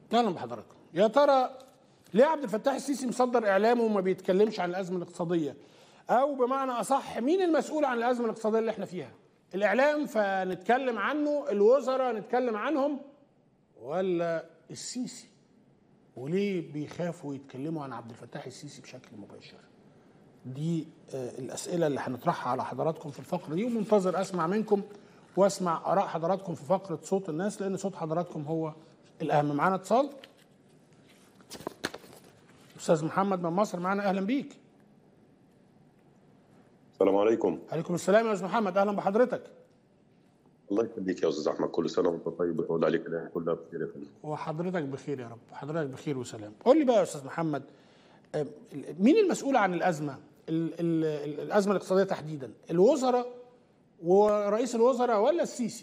اهلا بحضراتكم يا ترى ليه عبد الفتاح السيسي مصدر اعلامه وما بيتكلمش عن الازمه الاقتصاديه او بمعنى اصح مين المسؤول عن الازمه الاقتصاديه اللي احنا فيها الاعلام فنتكلم عنه الوزراء نتكلم عنهم ولا السيسي وليه بيخافوا يتكلموا عن عبد الفتاح السيسي بشكل مباشر دي آه، الاسئله اللي هنطرحها على حضراتكم في الفقره دي ومنتظر اسمع منكم واسمع اراء حضراتكم في فقره صوت الناس لان صوت حضراتكم هو الاهم معانا اتصال استاذ محمد من مصر معانا اهلا بيك السلام عليكم عليكم السلام يا استاذ محمد اهلا بحضرتك الله يخليك يا استاذ احمد كل سنه وانت طيب وتعود عليك الايام كلها بخير يا فندم وحضرتك بخير يا رب حضرتك بخير وسلام قول لي بقى يا استاذ محمد آه، مين المسؤول عن الازمه ال- ال- ال- الازمه الاقتصاديه تحديدا الوزراء ورئيس الوزراء ولا السيسي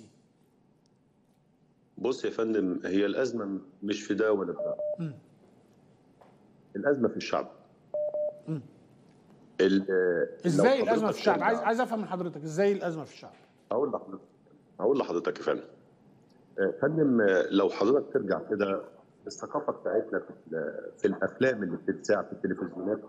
بص يا فندم هي الازمه مش في ده ولا في ده الازمه في الشعب ال- ازاي لو الازمه حضرتك في الشعب ترجع- عايز عايز افهم من حضرتك ازاي الازمه في الشعب هقول لحضرتك هقول لحضرتك يا فندم آه، فندم آه، لو حضرتك ترجع كده الثقافه بتاعتنا في, ال- في الافلام اللي بتتذاع في التلفزيونات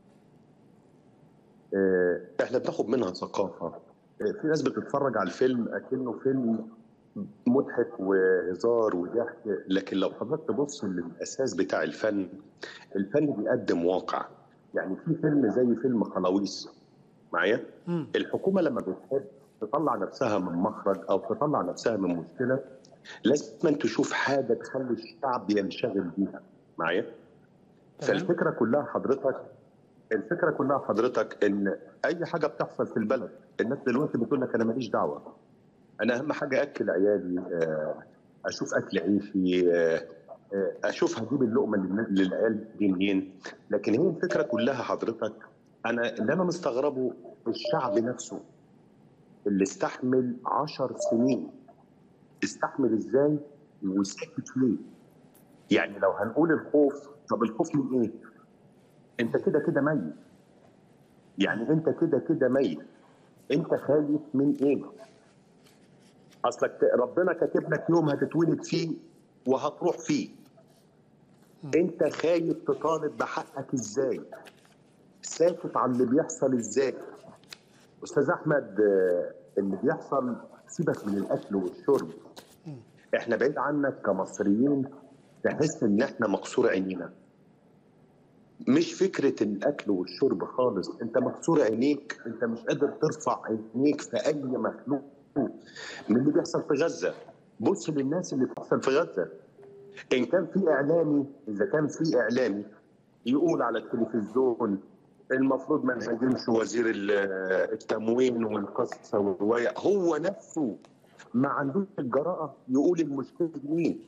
آه، احنا بناخد منها ثقافه آه، في ناس بتتفرج على الفيلم اكنه فيلم مضحك وهزار وضحك لكن لو حضرتك تبص للاساس بتاع الفن الفن بيقدم واقع يعني في فيلم زي فيلم خلاويص معايا مم. الحكومه لما بتحب تطلع نفسها من مخرج او تطلع نفسها من مشكله لازم تشوف حاجه تخلي الشعب ينشغل بيها معايا تمام. فالفكره كلها حضرتك الفكره كلها حضرتك ان اي حاجه بتحصل في البلد الناس دلوقتي بتقول لك انا ماليش دعوه انا اهم حاجه اكل عيالي آه، اشوف اكل عيشي آه، آه، اشوف هجيب اللقمه للن- للعيال دي منين لكن هي الفكره كلها حضرتك انا اللي انا مستغربه الشعب نفسه اللي استحمل عشر سنين استحمل ازاي وساكت ليه يعني لو هنقول الخوف طب الخوف من ايه انت كده كده ميت يعني انت كده كده ميت انت خايف من ايه اصلك ربنا كاتب لك يوم هتتولد فيه وهتروح فيه انت خايف تطالب بحقك ازاي ساكت عن اللي بيحصل ازاي استاذ احمد آه، اللي بيحصل سيبك من الاكل والشرب احنا بعيد عنك كمصريين تحس ان احنا مكسور عينينا مش فكرة الأكل والشرب خالص أنت مكسور عينيك أنت مش قادر ترفع عينيك في أي مخلوق من اللي بيحصل في غزة بص للناس اللي بتحصل في غزة إن كان في إعلامي إذا كان في إعلامي يقول على التلفزيون المفروض ما نهاجمش وزير ال- التموين والقصة والرواية هو نفسه ما عندوش الجرأة يقول المشكلة دي مين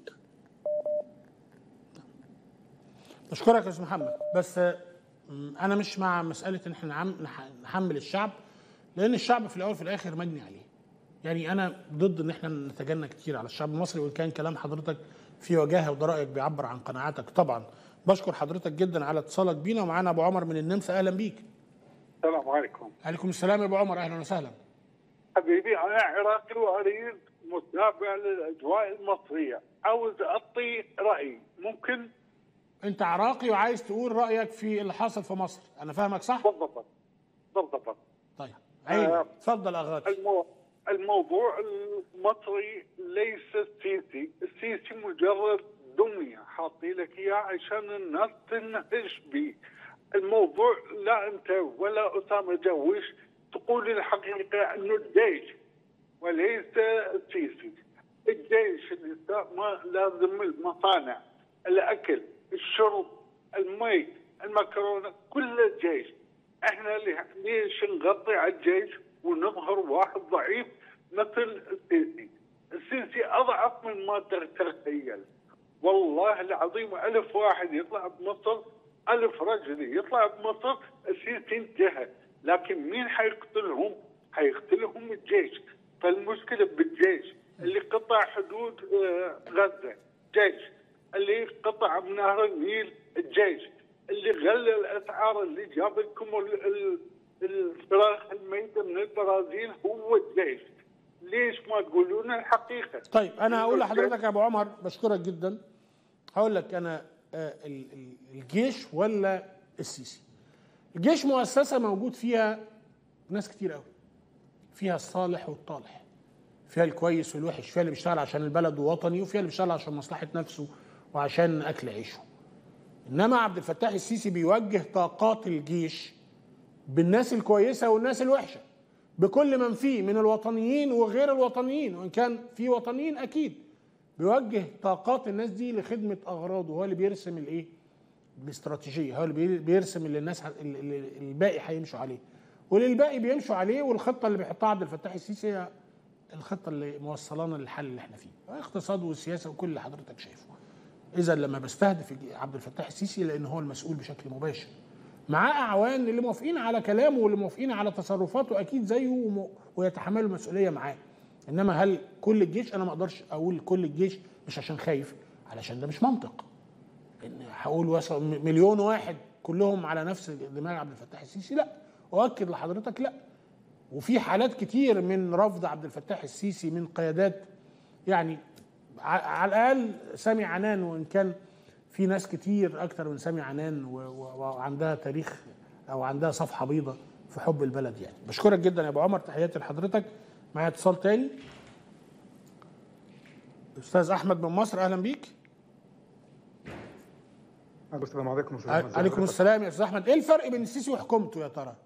بشكرك يا استاذ محمد بس آه، م، انا مش مع مساله ان احنا نعم- نح- نحمل الشعب لان الشعب في الاول وفي الاخر مجني عليه يعني انا ضد ان احنا نتجنى كتير على الشعب المصري وان كان كلام حضرتك في وجاهه وده رايك بيعبر عن قناعاتك طبعا بشكر حضرتك جدا على اتصالك بينا ومعانا ابو عمر من النمسا اهلا بيك السلام عليكم عليكم السلام يا ابو عمر اهلا وسهلا حبيبي انا عراقي واريد متابع للاجواء المصريه عاوز اعطي رايي ممكن انت عراقي وعايز تقول رايك في اللي حاصل في مصر انا فاهمك صح بالضبط بالضبط طيب عيني آه. اتفضل اغاثي المو... الموضوع المصري ليس السيسي السيسي مجرد دمية حاطي لك اياه عشان الناس تنهش به الموضوع لا انت ولا اسامه جوش تقول الحقيقه انه الجيش وليس السيسي الجيش اللي صار ما لازم المصانع الاكل الشرب المي المكرونه كل الجيش احنا ليه- ليش نغطي على الجيش ونظهر واحد ضعيف مثل السيسي السيسي اضعف من ما تتخيل والله العظيم ألف واحد يطلع بمصر ألف رجل يطلع بمصر السيسي انتهى لكن مين حيقتلهم حيقتلهم الجيش فالمشكلة بالجيش اللي قطع حدود آه، غزة جيش اللي قطع بنهر النيل الجيش اللي غلى الأسعار اللي جاب لكم ال- ال- الفراخ الميتة من البرازيل هو الجيش ليش ما تقولون الحقيقة طيب انا هقول لحضرتك يا ابو عمر بشكرك جدا هقول لك انا آه، ال- ال- الجيش ولا السيسي الجيش مؤسسه موجود فيها ناس كتير قوي فيها الصالح والطالح فيها الكويس والوحش فيها اللي بيشتغل عشان البلد ووطني وفيها اللي بيشتغل عشان مصلحه نفسه وعشان اكل عيشه انما عبد الفتاح السيسي بيوجه طاقات الجيش بالناس الكويسه والناس الوحشه بكل من فيه من الوطنيين وغير الوطنيين وان كان في وطنيين اكيد بيوجه طاقات الناس دي لخدمه اغراضه هو اللي بيرسم الايه الاستراتيجيه هو اللي بي- بيرسم اللي الناس ه- اللي- اللي الباقي هيمشوا عليه واللي الباقي بيمشوا عليه والخطه اللي بيحطها عبد الفتاح السيسي هي الخطه اللي موصلانا للحل اللي احنا فيه اقتصاد والسياسه وكل اللي حضرتك شايفه اذا لما بستهدف عبد الفتاح السيسي لان هو المسؤول بشكل مباشر معاه اعوان اللي موافقين على كلامه واللي موافقين على تصرفاته اكيد زيه وم- ويتحملوا المسؤوليه معاه انما هل كل الجيش انا ما اقدرش اقول كل الجيش مش عشان خايف علشان ده مش منطق ان هقول وصل م- مليون واحد كلهم على نفس دماغ عبد الفتاح السيسي لا اؤكد لحضرتك لا وفي حالات كتير من رفض عبد الفتاح السيسي من قيادات يعني ع- على الاقل سامي عنان وان كان في ناس كتير اكتر من سامي عنان و- و- وعندها تاريخ او عندها صفحه بيضاء في حب البلد يعني بشكرك جدا يا ابو عمر تحياتي لحضرتك معايا اتصال تاني استاذ احمد من مصر اهلا بيك ألو، السلام عليكم استاذ أحمد. ازي عليكم حضرتك؟ السلام يا استاذ احمد ايه الفرق بين السيسي وحكومته يا ترى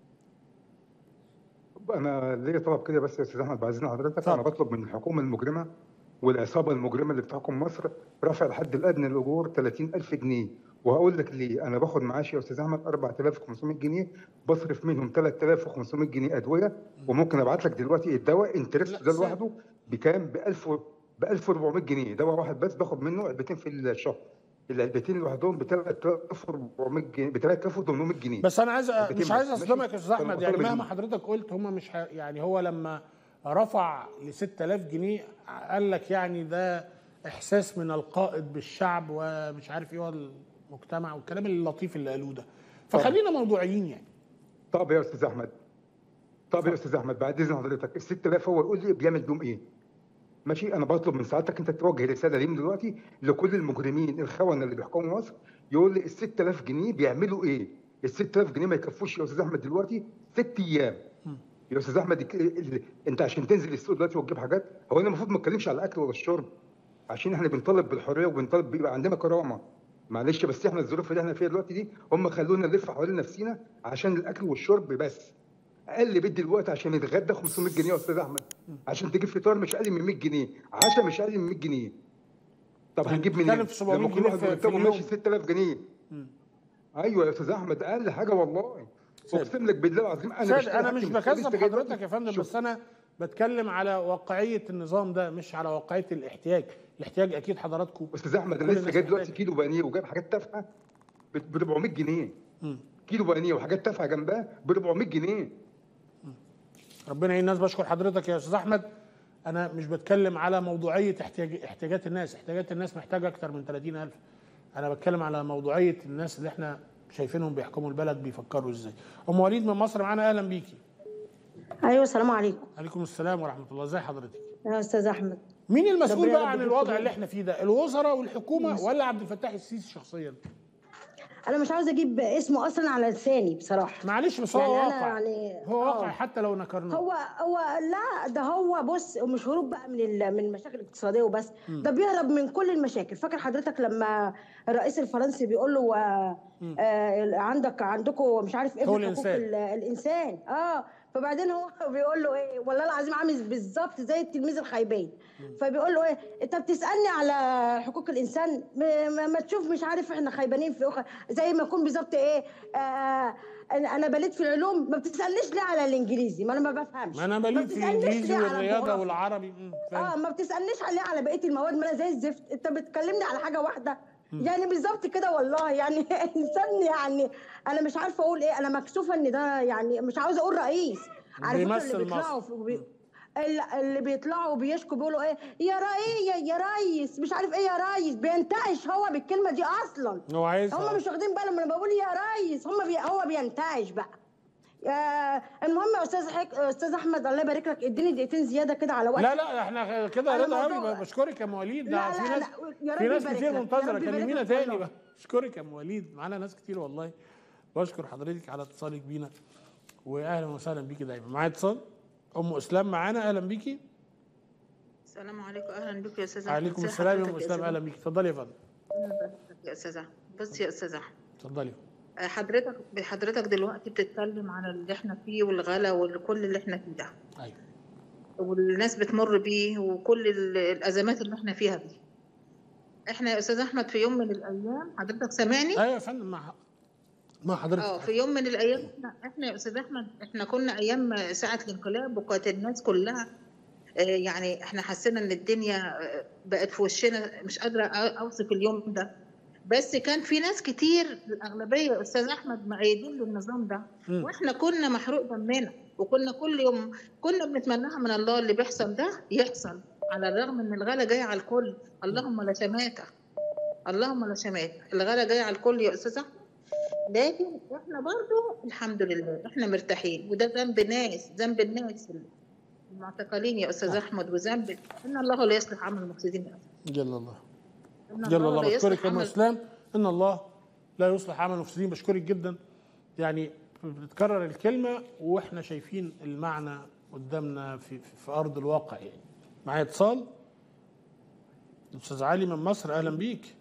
انا ليا طلب كده بس يا استاذ احمد بعد اذن حضرتك اتفضل. انا بطلب من الحكومه المجرمه والعصابه المجرمه اللي بتحكم مصر رفع الحد الادنى للاجور 30000 جنيه وهقول لك ليه انا باخد معاشي يا استاذ احمد 4500 جنيه بصرف منهم 3500 جنيه ادويه وممكن ابعت لك دلوقتي الدواء انترست لا، ده سيب. لوحده بكام ب 1000 ب 1400 جنيه دواء واحد بس باخد منه علبتين في الشهر العلبتين لوحدهم ب 3400 جنيه ب 3800 جنيه بس انا عايز علبتين مش عايز بس، اصدمك ماشي؟ يا استاذ احمد يعني فالمطالب مهما دي- حضرتك قلت هم مش ح... يعني هو لما رفع ل 6000 جنيه قال لك يعني ده احساس من القائد بالشعب ومش عارف ايه والمجتمع والكلام اللطيف اللي قالوه ده فخلينا موضوعيين يعني طب يا استاذ احمد طب يا استاذ احمد بعد اذن حضرتك ال 6000 هو يقول لي بيعمل بيهم ايه؟ ماشي انا بطلب من سعادتك انت توجه رساله ليهم دلوقتي لكل المجرمين الخونه اللي بيحكموا مصر يقول لي ال 6000 جنيه بيعملوا ايه؟ ال 6000 جنيه ما يكفوش يا استاذ احمد دلوقتي ست ايام يا استاذ احمد الك- ال- انت عشان تنزل السوق دلوقتي وتجيب حاجات هو انا المفروض ما اتكلمش على الاكل ولا الشرب عشان احنا بنطالب بالحريه وبنطالب بيبقى عندنا كرامه معلش بس احنا الظروف اللي احنا فيها دلوقتي دي هم خلونا نلف حوالين نفسينا عشان الاكل والشرب بس اقل بيت دلوقتي عشان يتغدى 500 جنيه يا استاذ احمد عشان تجيب فطار مش اقل من 100 جنيه عشاء مش اقل من 100 جنيه طب يعني هنجيب بتتكلم منين؟ في 700 لما كل جنيه واحد في- في مرتبه اليوم. ماشي 6000 جنيه ايوه يا استاذ احمد اقل حاجه والله سيد. اقسم لك بالله العظيم انا سيد بشتري انا مش حاجتي من السوق، لسه بكذب جاي حضرتك دلوقتي. يا فندم شوف. بس انا بتكلم على واقعيه النظام ده مش على واقعيه الاحتياج الاحتياج اكيد حضراتكم استاذ احمد كل انا لسه الناس جاي دلوقتي محتاجة. كيلو بانيه وجايب حاجات تافهه ب 400 جنيه كيلو بانيه وحاجات تافهه جنبها ب 400 جنيه ربنا يعين الناس بشكر حضرتك يا استاذ احمد انا مش بتكلم على موضوعيه احتياج احتياجات الناس احتياجات الناس محتاجه اكتر من 30000 انا بتكلم على موضوعيه الناس اللي احنا شايفينهم بيحكموا البلد بيفكروا ازاي ام وليد من مصر معانا اهلا بيكي ايوه السلام عليكم عليكم السلام ورحمه الله ازي حضرتك يا استاذ احمد مين المسؤول ربنا بقى عن يديك الوضع الخير. اللي احنا فيه ده الوزراء والحكومه ولا عبد الفتاح السيسي شخصيا انا مش عاوزه اجيب اسمه اصلا على لساني بصراحه معلش بس هو يعني أنا واقع يعني- هو واقع آه. حتى لو نكرناه هو هو لا ده هو بص مش هروب بقى من ال- من المشاكل الاقتصاديه وبس ده بيهرب من كل المشاكل فاكر حضرتك لما الرئيس الفرنسي بيقول له آه آه عندك عندكم مش عارف ايه هو في حقوق الإنسان. ال- الانسان اه فبعدين هو بيقول له ايه والله العظيم عامل بالظبط زي التلميذ الخيبان فبيقول له ايه انت بتسالني على حقوق الانسان ما, ما, ما تشوف مش عارف احنا خيبانين في أخ... زي ما يكون بالظبط ايه آه انا أنا بليت في العلوم ما بتسالنيش ليه على الانجليزي ما انا ما بفهمش ما انا بليد في بتسألنيش الانجليزي ليه على والرياضه الجغرافيا. والعربي مم، فاهم. اه ما بتسالنيش عليه على بقيه المواد ما انا زي الزفت انت بتكلمني على حاجه واحده يعني بالظبط كده والله يعني انسان يعني انا مش عارفه اقول ايه انا مكسوفه ان ده يعني مش عاوزه اقول رئيس على فكره بيمثل اللي بيطلعوا في بي... ال- اللي بيطلعوا بيشكوا بيقولوا ايه يا رئيس يا, يا ريس مش عارف ايه يا ريس بينتعش هو بالكلمه دي اصلا هو عايز هم مش واخدين بالهم انا بقول يا ريس هم بي... هو بينتعش بقى يا- المهم يا استاذ حك... استاذ احمد الله يبارك لك اديني دقيقتين زياده كده على وقت لا لا احنا كده أنا رضا موضوع- قوي بشكرك يا ام وليد لا، ده لا، في ناس لا، يا في رب ناس يبارك كتير لك، يا منتظره رب يبارك كلمينا لك تاني والله. بقى بشكرك يا ام وليد معانا ناس كتير والله بشكر حضرتك على اتصالك بينا واهلا وسهلا بيكي دايما معايا اتصال ام اسلام معانا اهلا بيكي السلام عليكم اهلا بك يا استاذ احمد عليكم ازي السلام يا ام حضرتك اسلام أستاذ اهلا بيكي اتفضلي يا فندم أهلا بك يا استاذ احمد بص يا استاذ احمد اتفضلي آه، حضرتك حضرتك دلوقتي بتتكلم عن اللي احنا فيه والغلا وكل اللي احنا فيه ده ايوه والناس بتمر بيه وكل ال- الازمات اللي احنا فيها دي احنا يا استاذ احمد في يوم من الايام حضرتك سامعني ايوه يا فندم مع مع اه حضرتك في يوم من الايام احنا احنا يا استاذ احمد احنا كنا ايام ساعه الانقلاب وكانت الناس كلها آه، يعني احنا حسينا ان الدنيا آه، بقت في وشنا مش قادره أ- اوصف اليوم ده بس كان في ناس كتير الاغلبيه يا استاذ احمد مؤيدين للنظام ده مم. واحنا كنا محروق دمنا وكنا كل يوم كنا بنتمناها من الله اللي بيحصل ده يحصل على الرغم ان الغلا جاي على الكل اللهم لا شماتة اللهم لا شماتة الغلا جاي على الكل يا استاذ احمد لكن احنا برضو الحمد لله احنا مرتاحين وده ذنب ناس ذنب الناس المعتقلين يا استاذ احمد وذنب ان الله لا يصلح عمل المفسدين يا أستاذ. جل الله إن جل الله لا يصلح بشكرك يا ام عمل- اسلام ان الله لا يصلح عمل المفسدين بشكرك جدا يعني بتتكرر الكلمه واحنا شايفين المعنى قدامنا في في, في ارض الواقع يعني معايا اتصال استاذ علي من مصر اهلا بيك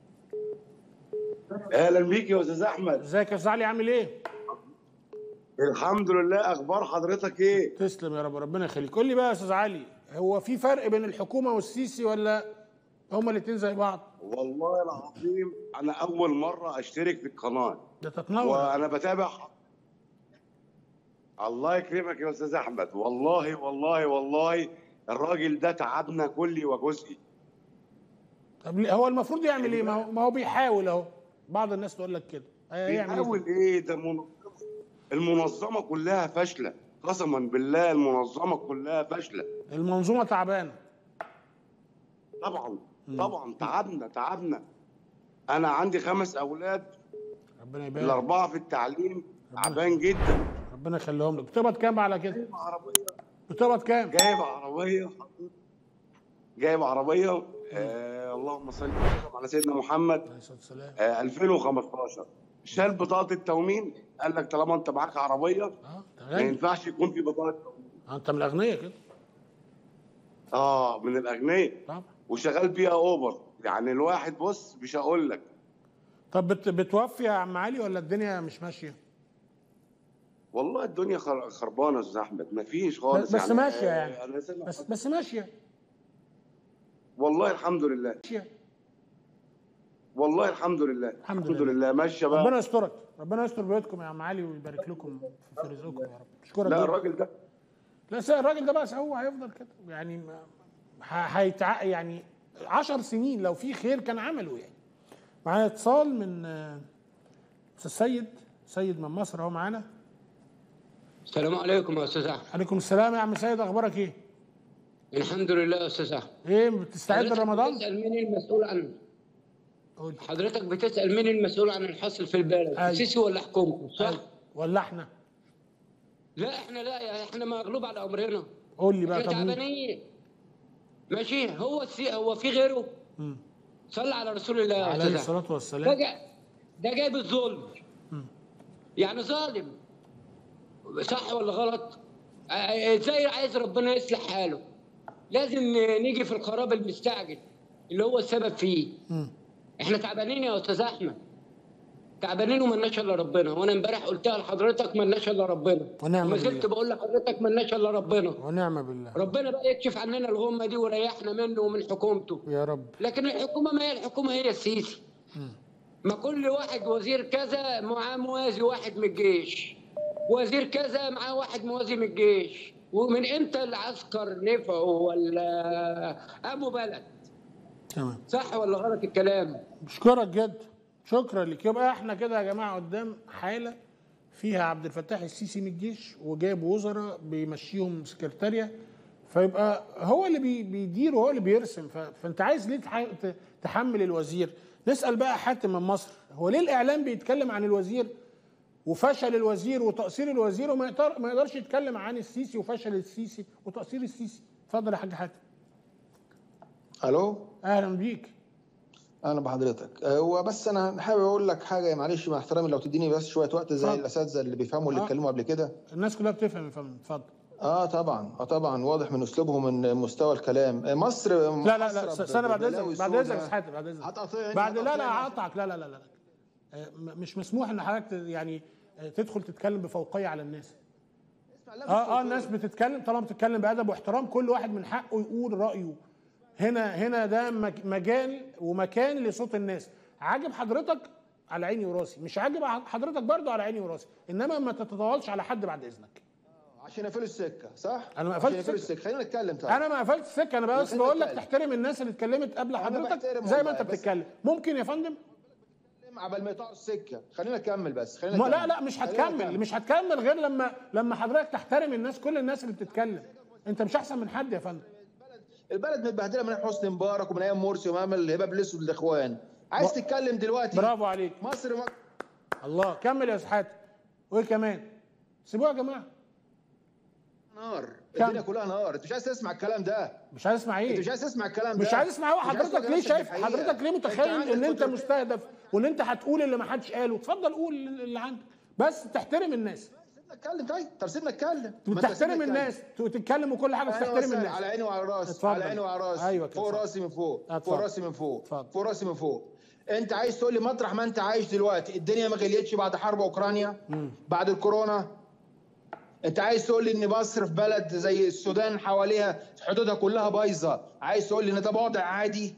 اهلا بيك يا استاذ احمد ازيك يا استاذ علي عامل ايه الحمد لله اخبار حضرتك ايه تسلم يا رب ربنا يخليك قول لي بقى يا استاذ علي هو في فرق بين الحكومه والسيسي ولا هما الاثنين زي بعض والله العظيم انا اول مره اشترك في القناه ده تتنور وانا بتابع الله يكرمك يا استاذ احمد والله والله والله الراجل ده تعبنا كلي وجزئي طب ليه- هو المفروض يعمل ايه ما هو ما هو بيحاول اهو بعض الناس تقول لك كده هيعمل بيحاول ايه ايه ده منظمه المنظمه كلها فاشله قسما بالله المنظمه كلها فاشله المنظومه تعبانه طبعا طبعا تعبنا تعبنا انا عندي خمس اولاد ربنا يبارك الاربعه في التعليم تعبان جدا ربنا يخليهم لك بتقبض كام على كده جايب عربيه بتقبض كام جايب عربيه جايب عربيه آه اللهم صل وسلم على سيدنا محمد عليه الصلاه والسلام آه 2015 شال بطاقه التومين قال لك طالما انت معاك عربيه اه ده ما غني ينفعش يكون في بطاقه تومين آه، انت من الاغنياء كده اه من الاغنياء طبعا وشغال بيها اوبر يعني الواحد بص مش هقول لك طب بت بتوفي يا عم علي ولا الدنيا مش ماشيه والله الدنيا خر- خربانه يا استاذ احمد ما فيش خالص بس ماشية يعني. آه، أنا سامع بس بس ماشيه والله الحمد لله ماشيه والله الحمد لله الحمد الحمد لله. لله ماشيه بقى ربنا يسترك ربنا يستر بيوتكم يا عم علي ويبارك لكم في في رزقكم يا رب اشكرك لا جداً. الراجل ده لا س- الراجل ده بقى هو هيفضل كده يعني ما- ه- هيتع يعني عشر سنين لو في خير كان عمله يعني معايا اتصال من آه، استاذ سيد سيد من مصر اهو معانا السلام عليكم يا استاذ احمد عليكم السلام يا عم سيد اخبارك ايه؟ الحمد لله يا استاذ احمد ايه بتستعد حضرتك لرمضان؟ بتسال مين المسؤول عن قول حضرتك بتسال مين المسؤول عن الحصل في البلد أيوة. السيسي ولا حكومته صح أيوة. ولا احنا؟ لا احنا لا يا احنا مغلوب على امرنا قول لي بقى احنا طب مين؟ تعبانين ماشي هو السي... هو في غيره مم. صلى على رسول الله يا عليه استاذ أحمد. الصلاه ده والسلام جا... ده جايب الظلم مم. يعني ظالم صح ولا غلط؟ آه، ازاي عايز ربنا يصلح حاله؟ لازم نيجي في الخراب المستعجل اللي هو السبب فيه مم. احنا تعبانين يا استاذ احمد تعبانين ومالناش الا ربنا وانا امبارح قلتها لحضرتك مالناش الا ربنا ونعم وما زلت بالله. بقول لحضرتك مالناش الا ربنا ونعم بالله ربنا بقى يكشف عننا الغمه دي ويريحنا منه ومن حكومته يا رب لكن الحكومه ما هي الحكومه هي السيسي ما كل واحد وزير كذا معاه موازي واحد من الجيش وزير كذا معاه واحد موازي من الجيش ومن امتى العسكر نفعوا ولا قاموا بلد تمام صح ولا غلط الكلام بشكرك جدا شكرا لك يبقى احنا كده يا جماعه قدام حاله فيها عبد الفتاح السيسي من الجيش وجايب وزراء بيمشيهم سكرتارية فيبقى هو اللي بي بيدير وهو اللي بيرسم ف- فانت عايز ليه تح- ت- تحمل الوزير نسال بقى حاتم من مصر هو ليه الاعلام بيتكلم عن الوزير وفشل الوزير وتقصير الوزير وما يقدر ما يقدرش يتكلم عن السيسي وفشل السيسي وتقصير السيسي اتفضل يا حاج حاتم الو اهلا بيك اهلا بحضرتك آه، هو بس انا حابب اقول لك حاجه معلش مع احترامي لو تديني بس شويه وقت زي اتفضل. الاساتذه اللي بيفهموا اللي آه. اتكلموا قبل كده الناس كلها بتفهم يا فندم اتفضل اه طبعا اه طبعا واضح من اسلوبهم من مستوى الكلام آه، مصر لا لا لا محاصرة سنه بعد ببلاوي اذنك بعد اذنك سوداء. يا أستاذ حاتم بعد اذنك هتقاطعني بعد لا لا هتقاطعني. هقطعك لا لا لا لا آه، م- مش مسموح ان حضرتك ت- يعني آه، تدخل تتكلم بفوقيه على الناس لا، مش اه اه فوقية. الناس بتتكلم طالما بتتكلم بادب واحترام كل واحد من حقه يقول رايه هنا هنا ده مك- مجال ومكان لصوت الناس عاجب حضرتك على عيني وراسي مش عاجب حضرتك برضو على عيني وراسي انما ما تتطاولش على حد بعد اذنك عشان يقفلوا السكه صح؟ أنا ما عشان قفلتش يقفلوا السكة. السكه خلينا نتكلم طيب انا ما قفلتش السكه انا بس خلينا بقول لك نتكلم. تحترم الناس اللي اتكلمت قبل أنا حضرتك بحترم زي ما والله، انت بس- بتتكلم ممكن يا فندم عبال ما يقطعوا السكه خلينا نكمل بس خلينا ما لا نكمل. لا مش خلينا هتكمل نكمل. مش هتكمل غير لما لما حضرتك تحترم الناس كل الناس اللي بتتكلم انت مش احسن من حد يا فندم البلد متبهدله من أيام حسني مبارك ومن ايام مرسي ومن الهباب الاسود الاخوان عايز و- تتكلم دلوقتي برافو عليك مصر م... الله كمل يا استاذ حاتم وايه كمان سيبوها يا جماعه نار كم؟ الدنيا كلها نار انت مش عايز تسمع الكلام ده مش عايز اسمع انت ايه مش عايز تسمع الكلام ده مش عايز اسمع هو مش عايز حضرتك تواجه ليه نفسك شايف بالحقيقة. حضرتك ليه انت متخيل عندك ان انت فترة- مستهدف وان انت هتقول اللي ما حدش قاله اتفضل قول اللي عندك بس تحترم الناس سيبنا اتكلم طيب طب سيبنا اتكلم ما انت وتحترم سيبنا اتكلم. الناس وتتكلم وكل حاجه بس أهلا تحترم وسهلا، الناس على عيني وعلى راسي اتفضل. على عيني وعلى راسي أيوة كده، فوق اتفضل. راسي من فوق اتفضل. فوق راسي من فوق اتفضل. فوق راسي من فوق انت عايز تقول لي مطرح ما انت عايش دلوقتي الدنيا ما غليتش بعد حرب اوكرانيا بعد الكورونا انت عايز تقول لي ان مصر في بلد زي السودان حواليها حدودها كلها بايظه عايز تقول لي ان ده وضع عادي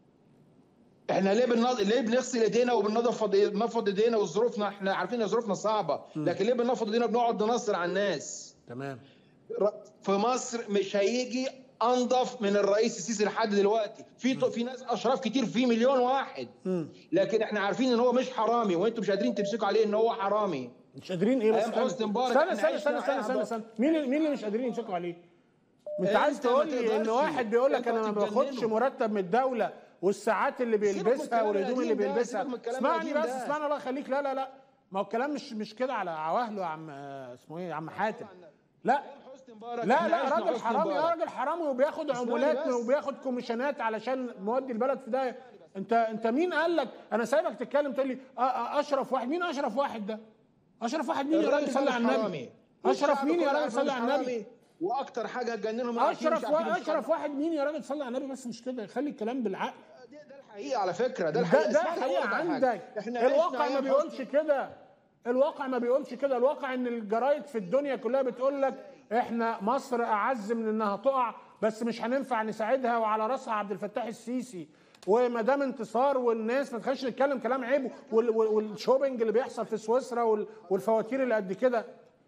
احنا ليه بننض... ليه بنغسل ايدينا وبننفض بنفض ايدينا وظروفنا احنا عارفين ان ظروفنا صعبه لكن ليه بننفض ايدينا وبنقعد ننصر على الناس تمام في مصر مش هيجي انضف من الرئيس السيسي لحد دلوقتي في في ناس اشراف كتير في مليون واحد لكن احنا عارفين ان هو مش حرامي وانتم مش قادرين تمسكوا عليه ان هو حرامي مش قادرين ايه بس أيام حسني مبارك استنى احنا استنى عشنا استنى استنى معاها استنى, بقى. استنى. مين اللي- مين اللي مش قادرين يمسكوا عليه؟ انت انت عايز ما تقول لي ان تقدرش. واحد بيقول لك انت انا ما باخدش بتجننه. مرتب من الدوله والساعات اللي سيبك من بيلبسها الكلام والهدوم اللي القديم ده، بيلبسها سيبك من الكلام اسمعني القديم بس ده. اسمعني الله يخليك لا لا لا ما هو الكلام مش مش كده على عواهله يا عم آه، اسمه ايه يا عم حاتم لا حسني مبارك لا احنا لا عشنا راجل حسني حرامي مبارك. اه راجل حرامي وبياخد عمولات بس. وبياخد كوميشنات علشان مودي البلد في ده انت انت مين قال لك انا سايبك تتكلم تقول لي آه، آه، اشرف واحد مين اشرف واحد ده اشرف واحد مين يا راجل الراجل صلي ده على مش النبي حرامي. اشرف والشعب مين يا كله راجل عارف صلي إنه على مش النبي حرامي. واكتر حاجه هتجننهم إنهم عارفين اشرف مش عارفين وا... مش اشرف حرامي. واحد مين يا راجل صلي على النبي بس مش كده خلي الكلام بالعقل ده ده الحقيقه على فكره ده ده الحقيقه ده اسمعني حقيقه أقول لك على حاجة. عندك احنا عشنا الواقع ما أيام بيقولش حسني- كده الواقع ما بيقولش كده الواقع ان الجرايد في الدنيا كلها بتقول لك احنا مصر اعز من انها تقع بس مش هننفع نساعدها وعلى راسها عبد الفتاح السيسي وما دام انتصار والناس ما تخليش نتكلم كلام عيب وال- وال- والشوبينج اللي بيحصل في سويسرا وال- والفواتير اللي قد كده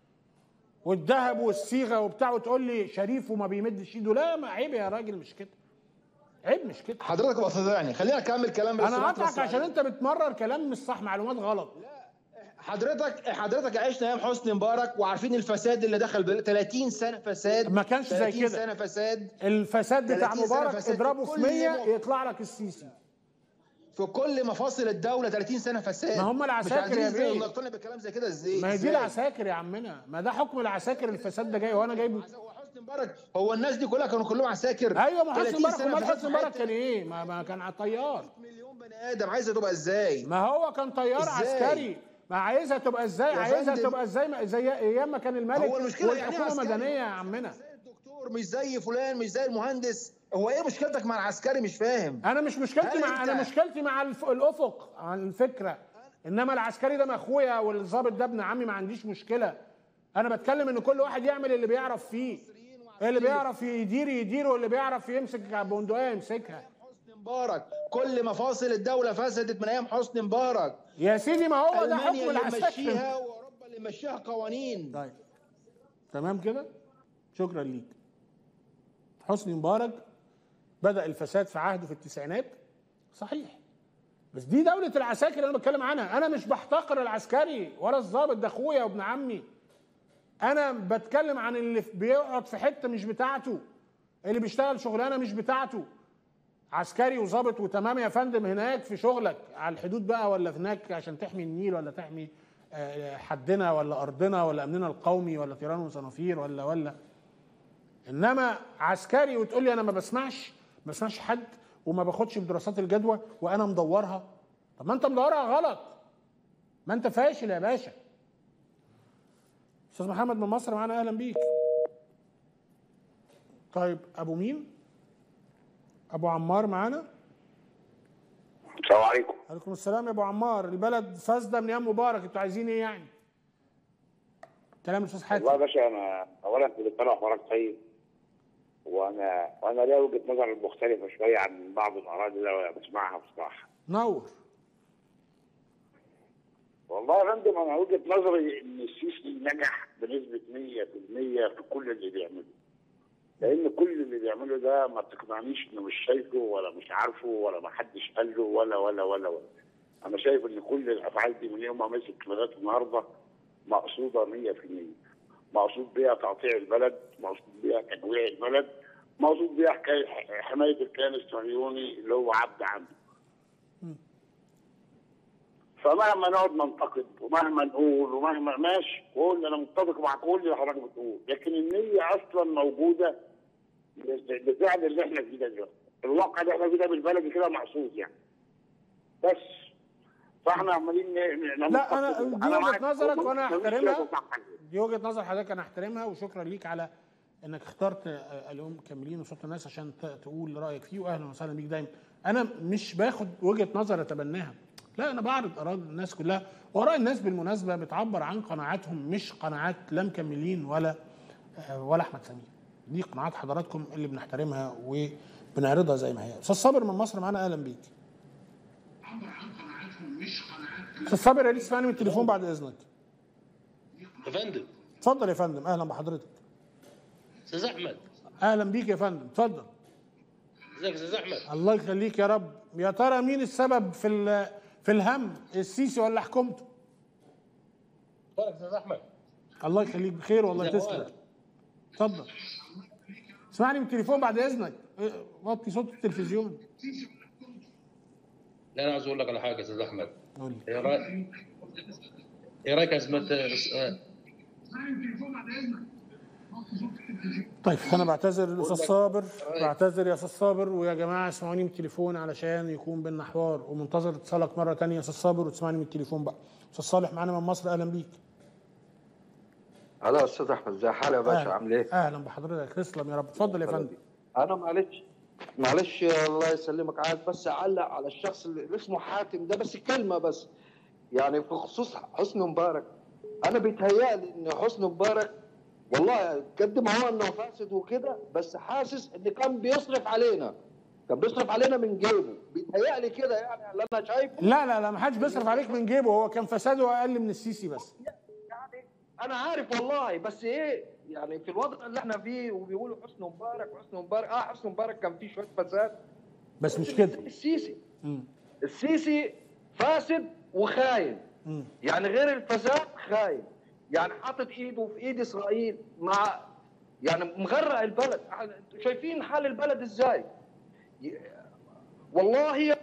والذهب والصيغه وبتاع وتقول لي شريف وما بيمدش ايده لا ما عيب يا راجل مش كده عيب مش كده حضرتك بتضيعني خلينا اكمل كلام بس انا ما قاطعك تبص عشان عليه. انت بتمرر كلام مش صح معلومات غلط حضرتك حضرتك عشنا ايام حسني مبارك وعارفين الفساد اللي دخل بل... 30 سنه فساد ما كانش زي 30 كده. سنه فساد الفساد بتاع 30 سنة مبارك فساد اضربه في في كل 100 يوم. يطلع لك السيسي في كل مفاصل الدوله 30 سنه فساد ما هم العساكر مش يا عايزين بيه. نقتنع بكلام زي كده ازاي ما هي دي إزاي؟ العساكر يا عمنا ما ده حكم العساكر الفساد ده جاي وانا جايبه هو حسني مبارك هو الناس دي كلها كانوا كلهم عساكر ايوه ما حسني 30 مبارك سنة امال فساد حسني في مبارك حتة. كان ايه ما, ما كان على طيار مليون بني ادم عايزه تبقى ازاي ما هو كان طيار إزاي؟ عسكري ما عايزها تبقى ازاي يا عايزها فندم. تبقى ازاي ما- زي ايام ما كان الملك هو المشكلة يعني إيه والحكومه عسكري؟ مدنيه يا عمنا زي الدكتور مش زي فلان مش زي المهندس هو ايه مشكلتك مع العسكري مش فاهم انا مش مشكلتي هل مع أنت- انا مشكلتي مع الف... الافق عن الفكره انما العسكري ده ما اخويا والظابط ده ابن عمي ما عنديش مشكله انا بتكلم ان كل واحد يعمل اللي بيعرف فيه اللي بيعرف يدير يدير واللي بيعرف يمسك بندقيه يمسكها حسني مبارك كل مفاصل الدوله فسدت من ايام حسني مبارك يا سيدي ما هو ده المانيا حكم اللي العساكر مشيها واوروبا اللي مشيها قوانين طيب تمام كده شكرا ليك حسني مبارك بدأ الفساد في عهده في التسعينات صحيح بس دي دولة العساكر اللي انا بتكلم عنها انا مش بحتقر العسكري ولا الضابط ده اخويا وابن عمي انا بتكلم عن اللي بيقعد في حتة مش بتاعته اللي بيشتغل شغلانة مش بتاعته عسكري وظابط وتمام يا فندم هناك في شغلك على الحدود بقى ولا هناك عشان تحمي النيل ولا تحمي آه، حدنا ولا ارضنا ولا امننا القومي ولا طيران وصنافير ولا ولا انما عسكري وتقول لي انا ما بسمعش ما بسمعش حد وما باخدش بدراسات الجدوى وانا مدورها طب ما انت مدورها غلط ما انت فاشل يا باشا استاذ محمد من مصر معانا اهلا بيك طيب ابو مين ابو عمار معانا السلام عليكم عليكم السلام يا ابو عمار البلد فاسده من ايام مبارك انتوا عايزين ايه يعني كلام الاستاذ حاتم والله يا باشا انا اولا كنت بتابع حوارات طيب وانا وانا ليا وجهه نظر مختلفه شويه عن بعض الاراء اللي بسمعها بصراحه نور والله يا فندم انا وجهه نظري ان السيسي نجح بنسبه 100% في كل اللي بيعمله لان كل اللي بيعمله ده ما تقنعنيش انه مش شايفه ولا مش عارفه ولا ما حدش قال له ولا ولا ولا ولا انا شايف ان كل الافعال دي من يوم ما مسك لغايه النهارده مقصوده 100% مقصود بيها تقطيع البلد مقصود بيها تجويع البلد مقصود بيها حكايه حمايه الكيان الصهيوني اللي هو عبد عنده فمهما نقعد ننتقد ومهما نقول ومهما ماشي قول انا متفق مع كل اللي حضرتك بتقول لكن النيه اصلا موجوده بفعل اللي احنا فيه ده دلوقتي الواقع اللي احنا فيه ده بالبلدي كده مقصود يعني بس فاحنا عمالين ن- ن- لا انا ننتقد. دي معاك. وجهه نظرك وانا مفيش احترمها شيء صح. دي وجهه نظر حضرتك انا احترمها وشكرا ليك على انك اخترت آه، اليوم كاملين وصوت الناس عشان ت- تقول رايك فيه واهلا وسهلا بيك دايما انا مش باخد وجهه نظر اتبناها لا انا بعرض اراء الناس كلها واراء الناس بالمناسبه بتعبر عن قناعاتهم مش قناعات لا مكملين ولا آه، ولا احمد سمير دي قناعات حضراتكم اللي بنحترمها وبنعرضها زي ما هي استاذ صابر من مصر معانا اهلا بيك استاذ صابر يا ريت تسمعني من التليفون بعد اذنك يا فندم اتفضل يا فندم اهلا بحضرتك استاذ احمد اهلا بيك يا فندم اتفضل ازيك يا استاذ احمد الله يخليك يا رب يا ترى مين السبب في ال- في الهم السيسي ولا حكومته اتفضل يا استاذ احمد الله يخليك بخير والله ازي تسلم حضرتك؟ اتفضل اسمعني من التليفون بعد اذنك إيه، وطي صوت التلفزيون لا انا عاوز اقول لك على حاجه يا استاذ احمد قول ايه رايك ايه رايك ازمه آه، طيب انا بعتذر للاستاذ صابر بعتذر يا استاذ صابر ويا جماعه اسمعوني من التليفون علشان يكون بينا حوار ومنتظر اتصالك مره تانية يا استاذ صابر وتسمعني من التليفون بقى استاذ صالح معانا من مصر اهلا بيك هلا استاذ احمد ازي حالك يا باشا أهلا. عامل ايه؟ اهلا بحضرتك تسلم يا رب اتفضل يا فندم انا معلش معلش الله يسلمك عايز بس اعلق على الشخص اللي اسمه حاتم ده بس كلمه بس يعني في خصوص حسني مبارك انا بيتهيألي ان حسني مبارك والله قد ما هو انه فاسد وكده بس حاسس ان كان بيصرف علينا كان بيصرف علينا من جيبه بيتهيألي كده يعني اللي انا شايفه لا لا لا ما حدش بيصرف عليك من جيبه هو كان فساده اقل من السيسي بس انا عارف والله بس ايه يعني في الوضع اللي احنا فيه وبيقولوا حسني مبارك وحسني مبارك اه حسني مبارك كان فيه شويه فساد بس مش كده السيسي مم. السيسي فاسد وخاين مم. يعني غير الفساد خاين يعني حاطط ايده في ايد اسرائيل مع يعني مغرق البلد انتوا شايفين حال البلد ازاي ي- والله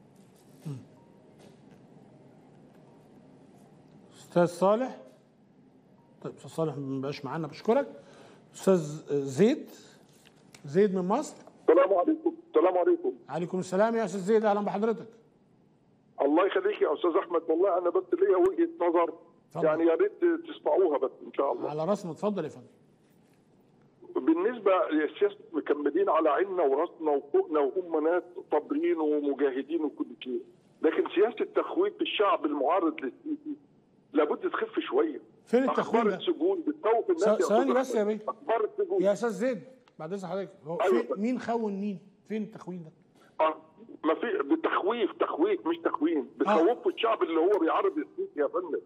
استاذ صالح طيب استاذ صالح ما بقاش معانا بشكرك استاذ زيد زيد من مصر السلام عليكم السلام عليكم عليكم السلام يا استاذ زيد اهلا بحضرتك الله يخليك يا استاذ احمد والله انا بس ليا وجهه نظر اتفضل. يعني يا ريت تسمعوها بس ان شاء الله على راسنا اتفضل يا فندم بالنسبه للسياسه مكملين على عيننا وراسنا وفوقنا وهم ناس صابرين ومجاهدين وكل شيء لكن سياسه تخويف الشعب المعارض للسيسي لابد تخف شويه فين التخويف اخبار ده؟ السجون بتخوف الناس ث- يا ثواني أستاذ بس يا أحمد. بيه اخبار السجون يا استاذ زيد بعد اذن حضرتك هو أيوة. فين مين خون مين؟ فين التخوين ده؟ آه، ما في بتخويف تخويف مش تخوين بتخوفوا الشعب اللي هو بيعارض السيسي يا فندم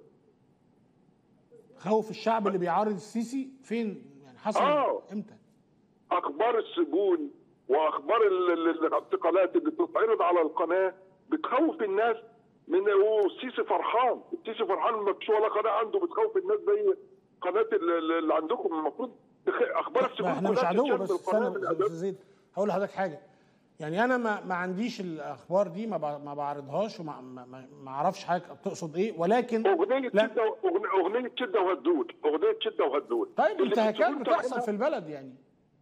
خوف الشعب اللي بيعارض السيسي فين؟ يعني حصل آه. امتى؟ اخبار السجون واخبار ال- ال- الاعتقالات اللي بتتعرض على القناه بتخوف الناس من والسيسي فرحان السيسي فرحان ما فيش ولا قناه عنده بتخوف الناس زي قناه ال- ال- اللي عندكم المفروض تخ- اخبار السجون لا احنا مش كلها عدو بتتشال بس بالقناة استنى من يا استاذ زيد هقول لحضرتك حاجه يعني انا ما ما عنديش الاخبار دي ما ب- ما بعرضهاش وما ما, ما- ما اعرفش حضرتك تقصد ايه ولكن اغنيه لا. شده أغنية- اغنيه شده وهدود اغنيه شده وهدود طيب اللي في انتهاكات السجون بتحصل طالعينها- في البلد يعني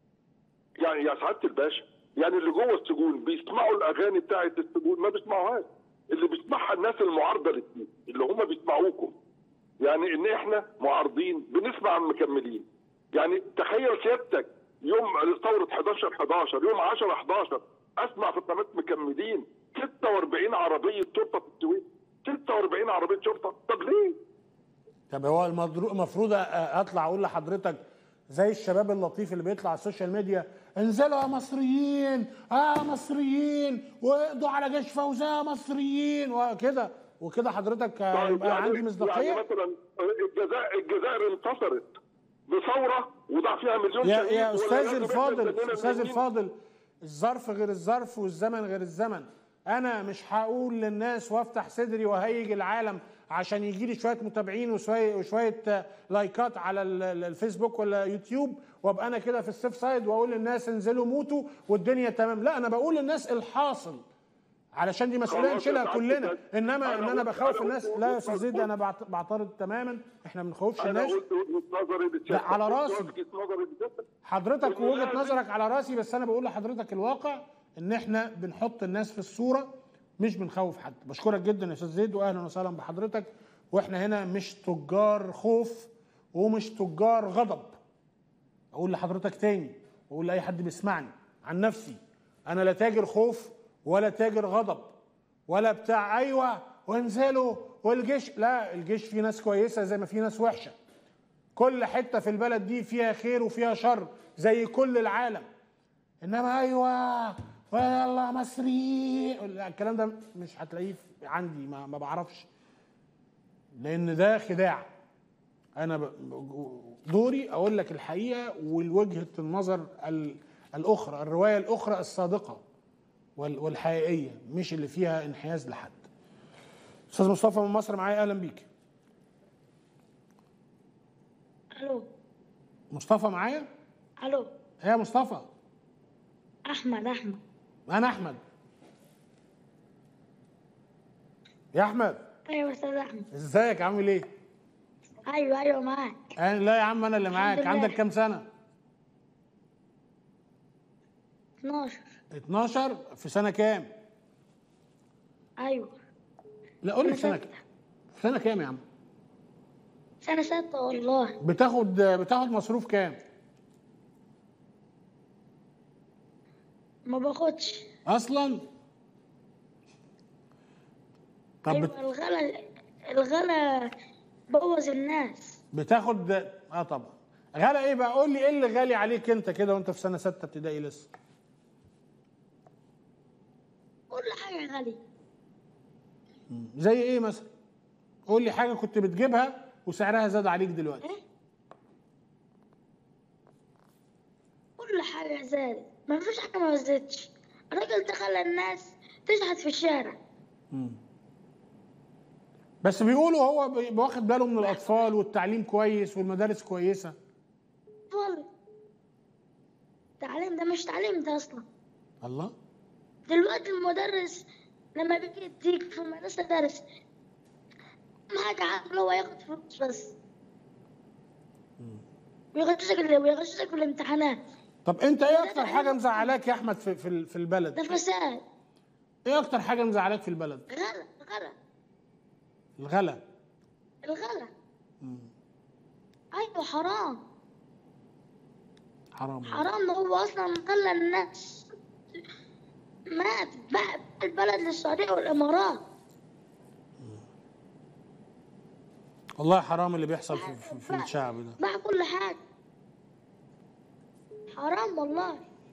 يعني يا سعاده الباشا يعني اللي جوه السجون بيسمعوا الاغاني بتاعه السجون ما بيسمعوهاش اللي بيسمعها الناس المعارضه للدين اللي هم بيسمعوكم يعني ان احنا معارضين بنسمع مكملين يعني تخيل سيادتك يوم ثوره 11 11 يوم 10 11 اسمع في قناه مكملين 46 عربيه شرطه في السويس 46 عربيه شرطه طب ليه؟ طب هو المدرو- المفروض أ- اطلع اقول لحضرتك زي الشباب اللطيف اللي بيطلع على السوشيال ميديا انزلوا يا مصريين اه مصريين واقضوا على جيش فوزي يا مصريين وكده وكده حضرتك آه، طيب يبقى عندي يعني مصداقيه مثلا الجزائر الجزائر انتصرت بثوره وضع فيها مليون يا شهيد يا ولا استاذ لازم الفاضل إحنا نستنينا استاذ منين؟ الفاضل الظرف غير الظرف والزمن غير الزمن انا مش هقول للناس وافتح صدري وهيج العالم عشان يجي لي شويه متابعين وشويه وشويه آه، لايكات على ال- ال- الفيسبوك ولا يوتيوب وابقى انا كده في السيف سايد واقول للناس انزلوا موتوا والدنيا تمام لا انا بقول للناس الحاصل علشان دي مسؤوليه خلاص نشيلها يا كلنا سعادة انما أنا ان انا قلت- بخوف أنا الناس قلت لا يا وجهة استاذ زيد نظر. انا بعت- بعترض تماما احنا ما بنخوفش انا الناس قلت وجهه نظري لسيادتك. لا، على قلت راسي. وجهه نظري لسيادتك. حضرتك إن ووجهه لازم- نظرك على راسي بس انا بقول لحضرتك الواقع ان احنا بنحط الناس في الصوره مش بنخوف حد بشكرك جدا يا استاذ زيد واهلا وسهلا بحضرتك واحنا هنا مش تجار خوف ومش تجار غضب اقول لحضرتك تاني واقول لاي حد بيسمعني عن نفسي انا لا تاجر خوف ولا تاجر غضب ولا بتاع ايوه وانزلوا والجيش لا الجيش فيه ناس كويسه زي ما في ناس وحشه كل حته في البلد دي فيها خير وفيها شر زي كل العالم انما ايوه ويلا مصري لا، الكلام ده مش هتلاقيه في- عندي ما, ما بعرفش لان ده خداع انا ب- دوري اقول لك الحقيقه والوجهه النظر ال- الاخرى الروايه الاخرى الصادقه وال- والحقيقيه مش اللي فيها انحياز لحد استاذ مصطفى من مصر معايا اهلا بيك الو مصطفى معايا الو يا مصطفى احمد احمد انا احمد يا احمد ايوه استاذ احمد ازيك عامل ايه ايوه ايوه معاك أنا لا يا عم انا اللي معاك لله. عندك كام سنه 12 12 في سنه كام ايوه لا قول لي سنة في سنه كام في سنه كام يا عم سنة ستة والله بتاخد بتاخد مصروف كام ما باخدش اصلا طب بت... ايوه الغلا الغلا بوظ الناس بتاخد اه طبعا غالي ايه بقى قول لي ايه اللي غالي عليك انت كده وانت في سنه سته ابتدائي لسه كل حاجة غالية زي ايه مثلا قول لي حاجه كنت بتجيبها وسعرها زاد عليك دلوقتي كل حاجة زادت ما فيش حاجة ما زادتش الراجل ده خلى الناس تشحت في الشارع مم. بس بيقولوا هو بي- واخد باله من الاطفال والتعليم كويس والمدارس كويسه والله تعليم ده مش تعليم ده اصلا الله دلوقتي المدرس لما بيجي يديك في المدرسة درس أهم حاجة عنده هو ياخد فلوس بس ويغششك ويغششك في الامتحانات طب انت ايه اكتر حاجه مزعلاك يا احمد في في, ال- في البلد ده فساد ايه اكتر حاجه مزعلاك في البلد غلا غلا الغلا الغلا أيوة حرام حرام حرام هو أصلا خلى الناس مات باع البلد للسعودية والإمارات والله حرام اللي بيحصل في, في, في الشعب ده باع كل حاجة حرام والله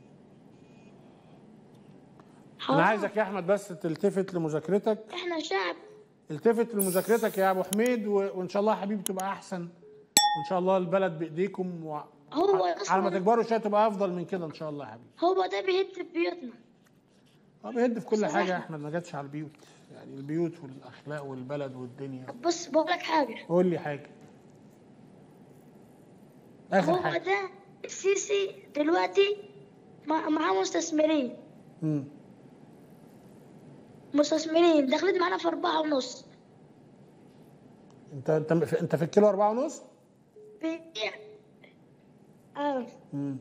انا عايزك يا احمد بس تلتفت لمذاكرتك احنا شعب التفت لمذاكرتك يا ابو حميد و... وان شاء الله يا حبيبي تبقى احسن وان شاء الله البلد بايديكم و... هو على ما أصلاً- تكبروا شويه تبقى افضل من كده ان شاء الله يا حبيبي هو ده بيهد في بيوتنا هو بيهد في كل أستاذ حاجه يا أحمد. احمد ما جاتش على البيوت يعني البيوت والاخلاق والبلد والدنيا بص بقول لك حاجة قول لي حاجه اخر هو حاجه ده السيسي دلوقتي مع- معاه مستثمرين مم. مستثمرين داخلين معانا في أربعة ونص انت انت انت في الكيلو أربعة ونص بيبيع اه مم.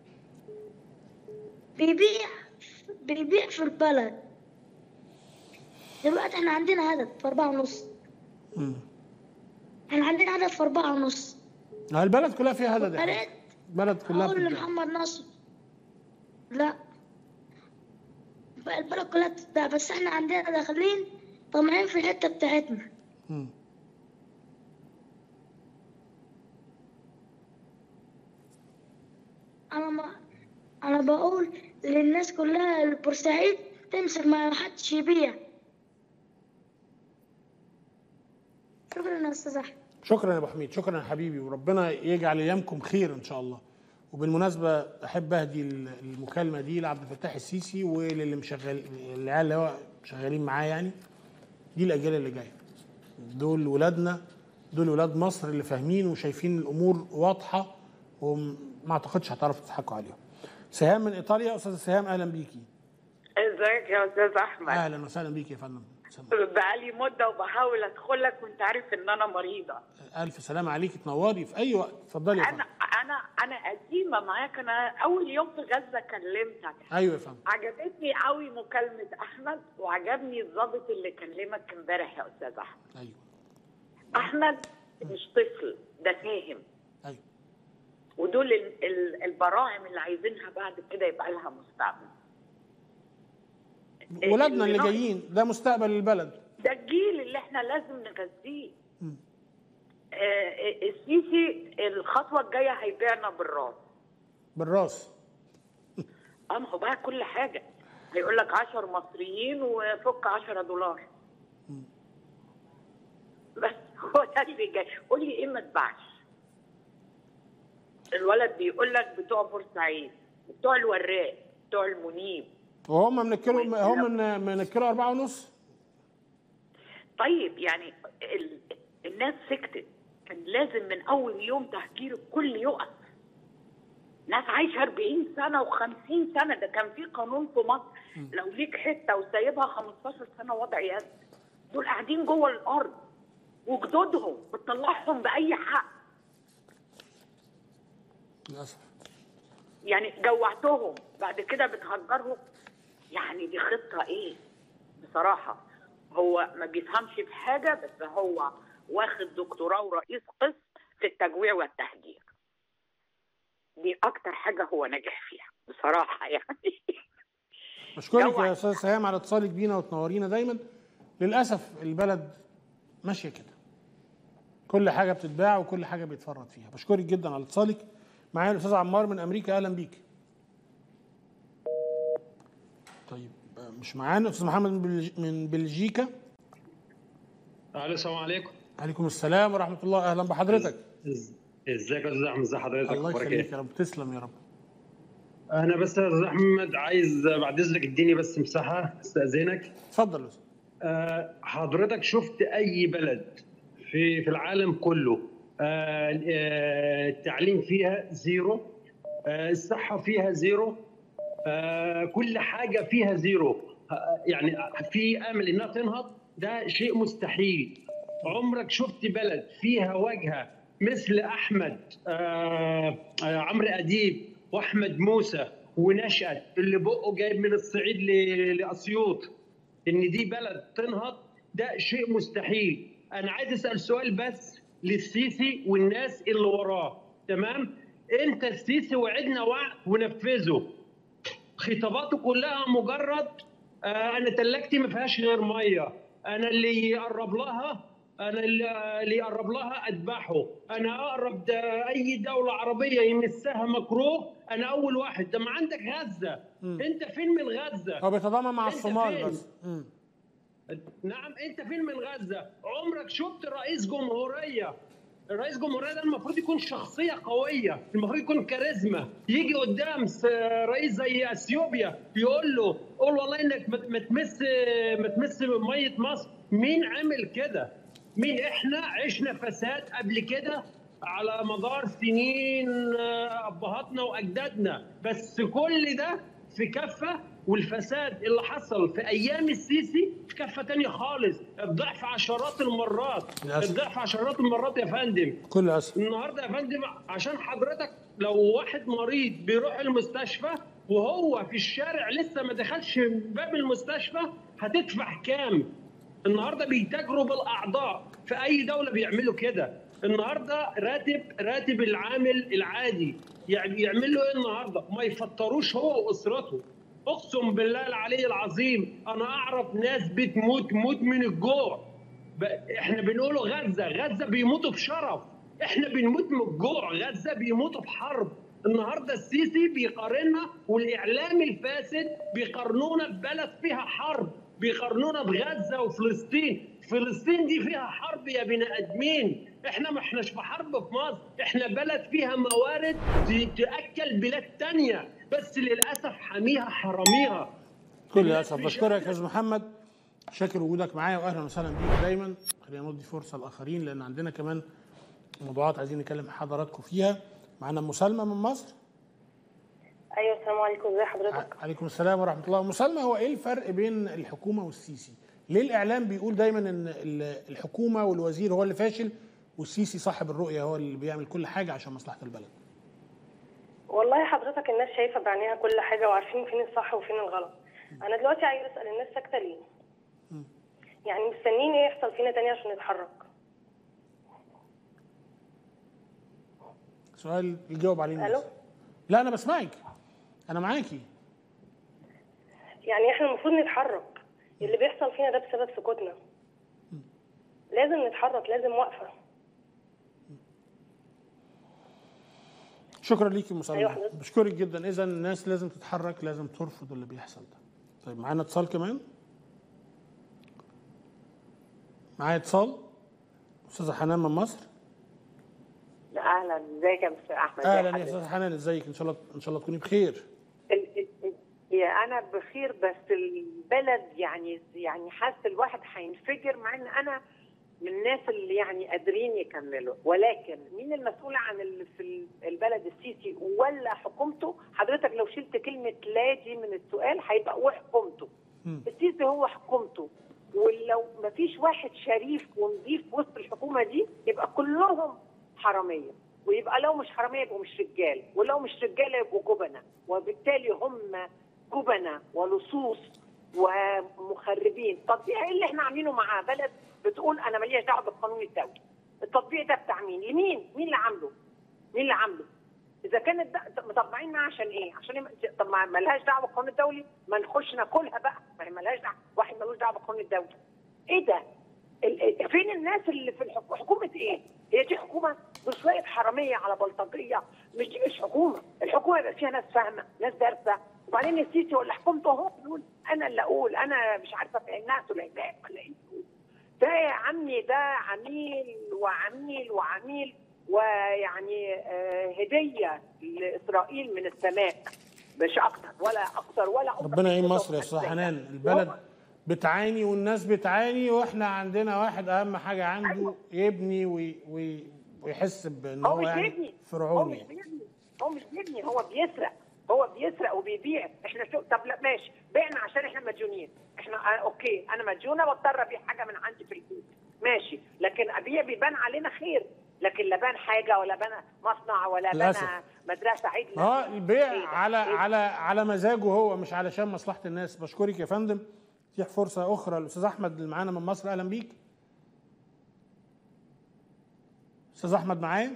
بيبيع بيبيع في البلد دلوقتي احنا عندنا هدف في أربعة ونص مم. احنا عندنا هدف في أربعة ونص آه، البلد كلها فيها هدد يا يا حبيبي. ريت البلد كلها أقول بتبيع. لمحمد نصر لا بقى البلد كلها بتتباع بس احنا عندنا داخلين طمعين في الحتة بتاعتنا مم. انا ما انا بقول للناس كلها البورسعيد تمسك ما حدش يبيع شكرا يا استاذ احمد شكرا يا ابو حميد شكرا يا حبيبي وربنا يجعل ايامكم خير ان شاء الله وبالمناسبه احب اهدي المكالمه دي لعبد الفتاح السيسي وللي مشغل العيال اللي هو شغالين معاه يعني دي الاجيال اللي جايه دول ولادنا دول ولاد مصر اللي فاهمين وشايفين الامور واضحه وما اعتقدش هتعرفوا تضحكوا عليهم سهام من ايطاليا استاذه سهام اهلا بيكي ازيك يا استاذ احمد اهلا وسهلا بيكي يا فندم بقالي مده وبحاول ادخل لك وانت عارف ان انا مريضه الف سلامه عليكي تنوري في اي وقت اتفضلي يا فندم انا انا انا قديمه معاك انا اول يوم في غزه كلمتك ايوه يا فندم عجبتني قوي مكالمه احمد وعجبني الضابط اللي كلمك امبارح يا استاذ احمد ايوه احمد مش طفل ده فاهم ايوه ودول ال- ال- البراعم اللي عايزينها بعد كده يبقى لها مستقبل ولادنا اللي ناقص- جايين ده مستقبل البلد ده الجيل اللي احنا لازم نغذيه مم. آه، السيسي الخطوه الجايه هيبيعنا بالراس بالراس اه ما هو بقى كل حاجه هيقول لك 10 مصريين وفك 10 دولار بس هو ده اللي جاي قول لي ايه ما تباعش الولد بيقول لك بتوع بورسعيد بتوع الوراق بتوع المنيب وهم من الكيلو هم من من الكيلو أربعة ونص طيب يعني ال... الناس سكتت كان لازم من اول يوم تهجير الكل يقف ناس عايشه 40 سنه و50 سنه ده كان في قانون في مصر لو ليك حته وسايبها 15 سنه وضع يد دول قاعدين جوه الارض وجدودهم بتطلعهم باي حق للاسف يعني جوعتهم بعد كده بتهجرهم يعني دي خطه ايه بصراحه هو ما بيفهمش في حاجه بس هو واخد دكتوراه ورئيس قسم في التجويع والتهجير دي اكتر حاجه هو ناجح فيها بصراحه يعني بشكرك يا استاذ سهام على اتصالك بينا وتنورينا دايما للاسف البلد ماشيه كده كل حاجه بتتباع وكل حاجه بيتفرط فيها بشكرك جدا على اتصالك معايا الاستاذ عمار من امريكا اهلا بيك طيب مش معانا استاذ محمد من بلج- من بلجيكا الو السلام عليكم عليكم السلام ورحمه الله اهلا بحضرتك ازيك يا استاذ احمد ازي حضرتك الله اخبارك يخليك ايه؟ يا رب تسلم يا رب انا بس يا استاذ احمد عايز بعد اذنك اديني بس مساحه استاذنك اتفضل يا أستاذ. آه، حضرتك شفت اي بلد في في العالم كله آه، آه، التعليم فيها زيرو آه، الصحه فيها زيرو آه، كل حاجه فيها زيرو آه، يعني في امل انها تنهض ده شيء مستحيل عمرك شفت بلد فيها واجهه مثل احمد آه، آه، عمرو اديب واحمد موسى ونشأت اللي بقه جايب من الصعيد ل- لاسيوط ان دي بلد تنهض ده شيء مستحيل انا عايز اسال سؤال بس للسيسي والناس اللي وراه تمام انت السيسي وعدنا وعد ونفذه خطاباته كلها مجرد آه انا تلاجتي ما فيهاش غير ميه انا اللي يقرب لها انا اللي اللي يقرب لها اذبحه انا اقرب ده اي دوله عربيه يمسها مكروه انا اول واحد ده ما عندك غزه انت فين من غزه هو بيتضامن مع أنت الصومال فين؟ بس مم. نعم انت فين من غزه عمرك شفت رئيس جمهوريه رئيس جمهوريه ده المفروض يكون شخصيه قويه المفروض يكون كاريزما يجي قدام س- رئيس زي اثيوبيا يقول له قول والله انك ما ما تمس ما تمس ميه مصر مين عمل كده مين احنا عشنا فساد قبل كده على مدار سنين آه، ابهاتنا واجدادنا بس كل ده في كفه والفساد اللي حصل في ايام السيسي في كفه تانية خالص الضعف عشرات المرات للأسف. الضعف عشرات المرات يا فندم كل اسف النهارده يا فندم عشان حضرتك لو واحد مريض بيروح المستشفى وهو في الشارع لسه ما دخلش باب المستشفى هتدفع كام؟ النهارده بيتاجروا بالاعضاء في اي دوله بيعملوا كده النهارده راتب راتب العامل العادي يعني يعمل له ايه النهارده؟ ما يفطروش هو واسرته اقسم بالله العلي العظيم انا اعرف ناس بتموت موت من الجوع ب- احنا بنقوله غزه غزه بيموتوا بشرف احنا بنموت من الجوع غزه بيموتوا بحرب النهارده السيسي بيقارننا والاعلام الفاسد بيقارنونا ببلد فيها حرب بيقارنونا بغزه وفلسطين فلسطين دي فيها حرب يا بني ادمين احنا ما احناش في حرب في مصر احنا بلد فيها موارد ت- تاكل بلاد تانية بس للاسف حاميها حراميها كل اسف بشكرك يا استاذ محمد شاكر وجودك معايا واهلا وسهلا بيك دايما خلينا ندي فرصه لاخرين لان عندنا كمان موضوعات عايزين نكلم حضراتكم فيها معانا ام سلمى من مصر ايوه السلام عليكم ازي حضرتك عليكم السلام ورحمه الله ام سلمى هو ايه الفرق بين الحكومه والسيسي ليه الاعلام بيقول دايما ان ال- الحكومه والوزير هو اللي فاشل والسيسي صاحب الرؤيه هو اللي بيعمل كل حاجه عشان مصلحه البلد والله حضرتك الناس شايفه بعينيها كل حاجه وعارفين فين الصح وفين الغلط انا دلوقتي عايز اسال الناس ساكته ليه يعني مستنيين ايه يحصل فينا تاني عشان نتحرك سؤال يجاوب عليه الناس الو لا انا بسمعك انا معاكي يعني احنا المفروض نتحرك اللي بيحصل فينا ده بسبب سكوتنا لازم نتحرك لازم وقفه شكرا ليكي ام سلمى أيوة حضرتك. بشكرك جدا اذا الناس لازم تتحرك لازم ترفض اللي بيحصل ده طيب معانا اتصال كمان معايا اتصال استاذه حنان من مصر اهلا ازيك يا مستر احمد اهلا ازي يا حضرتك؟ استاذه حنان ازيك ان شاء الله ان شاء الله تكوني بخير ال- ال- ال- يا انا بخير بس البلد يعني يعني حاسه الواحد هينفجر مع ان انا من الناس اللي يعني قادرين يكملوا ولكن مين المسؤول عن اللي في البلد السيسي ولا حكومته حضرتك لو شلت كلمه لا دي من السؤال هيبقى هو حكومته السيسي هو حكومته ولو ما فيش واحد شريف ونظيف وسط الحكومه دي يبقى كلهم حراميه ويبقى لو مش حراميه يبقوا مش رجال ولو مش رجاله يبقوا جبنه وبالتالي هم جبنه ولصوص ومخربين تطبيع ايه اللي احنا عاملينه معاه بلد بتقول انا ماليش دعوه بالقانون الدولي التطبيع ده بتاع مين لمين مين اللي عامله مين اللي عامله اذا كانت ده مطبعين معاها عشان ايه عشان يم- طب ما مالهاش دعوه بالقانون الدولي ما نخش ناكلها بقى ما هي مالهاش دعوه واحد ملوش دعوه بالقانون الدولي ايه ده ال- ال- فين الناس اللي في الحكومه حكومه ايه هي دي حكومه بشويه حراميه على بلطجيه مش دي مش حكومه الحكومه يبقى فيها ناس فاهمه ناس دارسه وبعدين السيسي ولا حكومته هو بيقول انا اللي اقول انا مش عارفه فهمناها سليمان ولا ايه ده يا عمي ده عميل وعميل وعميل ويعني آه، هديه لاسرائيل من السماء مش اكتر ولا اكتر ولا أكتر. ربنا يعين مصر يا استاذه حنان البلد بتعاني والناس بتعاني واحنا عندنا واحد اهم حاجه عنده يبني وي وي ويحس بان هو هو مش يعني بيبني هو مش فرعوني بيبني هو مش بيبني هو بيسرق هو بيسرق وبيبيع احنا شو طب لا ماشي بعنا عشان احنا مديونين احنا آه اوكي انا مديونه واضطر ابيع حاجه من عندي في البيت ماشي لكن ابيع بيبان علينا خير لكن لا بان حاجه ولا بان مصنع ولا بان للأسف. مدرسه عدله اه البيع إيه ده؟ على إيه ده؟ على على مزاجه هو مش علشان مصلحه الناس بشكرك يا فندم تيح فرصه اخرى الاستاذ احمد اللي معانا من مصر اهلا بيك استاذ احمد معايا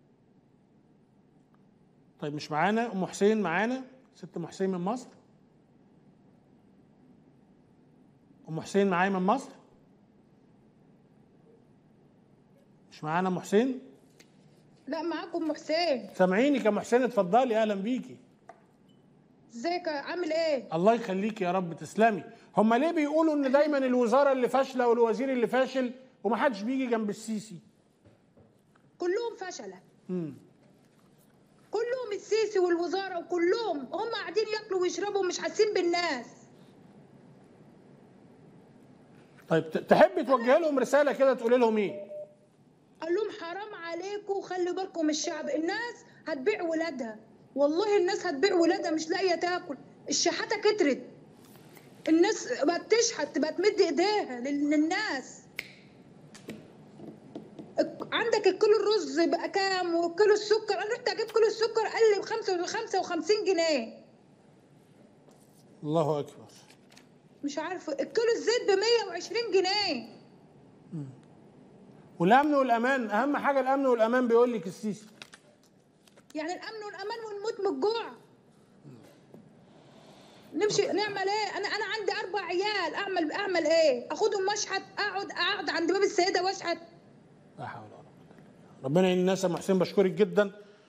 طيب مش معانا ام حسين معانا ست ام حسين من مصر ام حسين معايا من مصر مش معانا ام حسين لا معاكم ام حسين سامعينك يا ام حسين اتفضلي اهلا بيكي ازيك عامل ايه الله يخليك يا رب تسلمي هم ليه بيقولوا ان دايما الوزاره اللي فاشله والوزير اللي فاشل ومحدش بيجي جنب السيسي كلهم فشله امم كلهم السيسي والوزاره وكلهم هم قاعدين ياكلوا ويشربوا ومش حاسين بالناس طيب ت- تحبي توجهي لهم رساله كده تقولي لهم ايه قال لهم حرام عليكم وخلوا بالكم من الشعب الناس هتبيع ولادها والله الناس هتبيع ولادها مش لاقيه تاكل الشحاته كترت الناس بقت تشحت بقت تمد ايديها لل- للناس الك- عندك الكيلو الرز بقى كام وكيلو السكر انا رحت اجيب كيلو السكر قال لي ب 55 جنيه الله اكبر مش عارفه الكيلو الزيت ب 120 جنيه والامن والامان اهم حاجه الامن والامان بيقول لك السيسي يعني الامن والامان ونموت من الجوع نمشي نعمل ايه انا انا عندي اربع عيال اعمل اعمل ايه اخدهم مشحت اقعد اقعد عند باب السيده واشحت لا حول ولا قوه الا بالله ربنا يعين الناس يا أم حسين بشكرك جدا